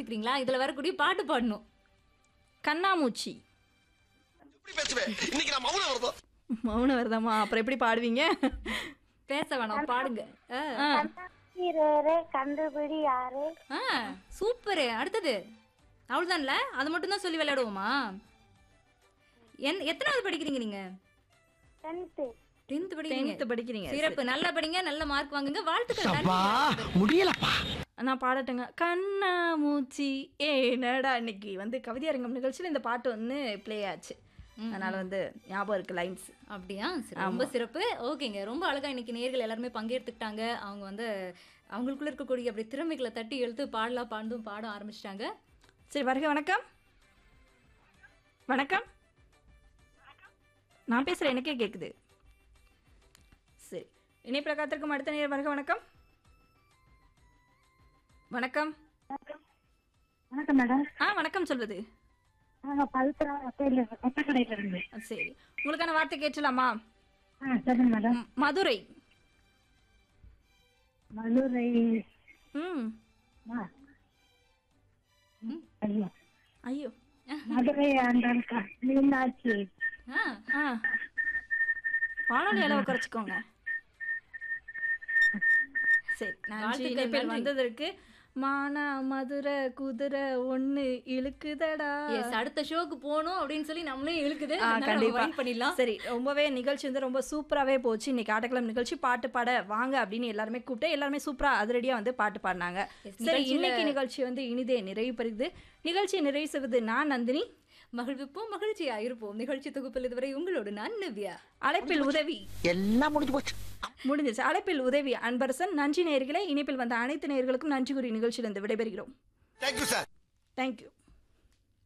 பாத்துக்கிறீங்களா இதுல வரக்கூடிய பாட்டு பாடணும் கண்ணாமூச்சி இப்படி பேசுவேன் இன்னைக்கு நான் மௌனம் வருதோ மௌனம் வருதாம்மா அப்புறம் எப்படி பாடுவீங்க பேச வேணாம் பாடுங்க ஆ. ஆ, கண்ணாடிரே கண்டுபிடி யாரு ஆ சூப்பரு அடுத்தது அவ்வளவுதான்ல அது மட்டும் தான் சொல்லி விளையாடுவோமா என் எத்தனாவது படிக்கிறீங்க நீங்க டென்த்து டென்த் படிக்கிறீங்க 10th படிக்கிறீங்க சிறப்பு நல்லா படிங்க நல்ல மார்க் வாங்குங்க வாழ்த்துக்கள் அப்பா நன்றி. முடியலப்பா நான் பாடட்டுங்க கண்ணாமூச்சி ஏனடா இன்னைக்கு வந்து கவிதையரங்கம் நிகழ்ச்சியில் இந்த பாட்டு வந்து ப்ளே ஆச்சு அதனால வந்து ஞாபகம் இருக்கு லைன்ஸ் அப்படியா சரி, ரொம்ப சிறப்பு ஓகேங்க ரொம்ப அழகா இன்னைக்கு நேர்கள் எல்லாருமே பங்கேற்றுக்கிட்டாங்க அவங்க வந்து அவங்களுக்குள்ள இருக்கக்கூடிய அப்படி திறமைகளை தட்டி எழுத்து பாடலாம் பாண்டும் பாட ஆரம்பிச்சிட்டாங்க சரி வருக வணக்கம் வணக்கம் நான் பேசுகிறேன் எனக்கே கேட்குது சரி இணைப்பில் காத்திருக்கும் அடுத்த நேரம் வருக வணக்கம் வணக்கம் வணக்கம் மேடம் ஆ வணக்கம் சொல்வது நாங்க பவித்ரா ஒத்தையில ஒத்தக்கடையில இருந்து ஆ, சரி உங்களுக்கான வார்த்தை கேட்டலாமா ஆ சொல்லுங்க மேடம் ம், மதுரை மதுரை ம் ஆ. ஐயோ ஐயோ மதுரை ஆண்டாள் கா- மீனாட்சி ஆ, ஆ வானொலி அளவு குறைச்சிக்கோங்க சரி நன்றி வாழ்த்துக்கள், இணைப்பில் நன்றி. வந்ததற்கு மானா மதுரை குதிரை ஒண்ணு இழுக்குதடா yes, அடுத்த ஷோக்கு போகணும் அப்படின்னு சொல்லி நம்மளே இழுக்குது ஆ, அதனால நம்ம கண்டிப்பா wind பண்ணிடலாம் சரி ரொம்பவே நிகழ்ச்சி வந்து ரொம்ப சூப்பராகவே போச்சு இன்னைக்கு ஆட்டக்கிழமை நிகழ்ச்சி பாட்டு பாட வாங்க அப்படின்னு எல்லாருமே கூப்பிட்டு எல்லாருமே சூப்பரா அதிரடியா வந்து பாட்டு பாடினாங்க Yes, சரி நிகழ்ச்சியில- இன்னைக்கு நிகழ்ச்சி வந்து இனிதே நிறைவு பெறுது நிகழ்ச்சியை நிறைவு செய்வது நான் நந்தினி மகிழ்விப்போம் மகிழ்ச்சியா இருப்போம் நிகழ்ச்சி தொகுப்பில் இதுவரை உங்களோடு நான் நவ்யா அழைப்பில் உதவி எல்லாம் முடிஞ்சு போச்சு முடிஞ்சிச்சு அழைப்பில் உதவி அன்பரசன் நன்றி நேயர்களே இணைப்பில் வந்த அனைத்து நேயர்களுக்கும் நன்றி கூறி நிகழ்ச்சியிலிருந்து விடைபெறுகிறோம் தேங்க்யூ சார் தேங்க்யூ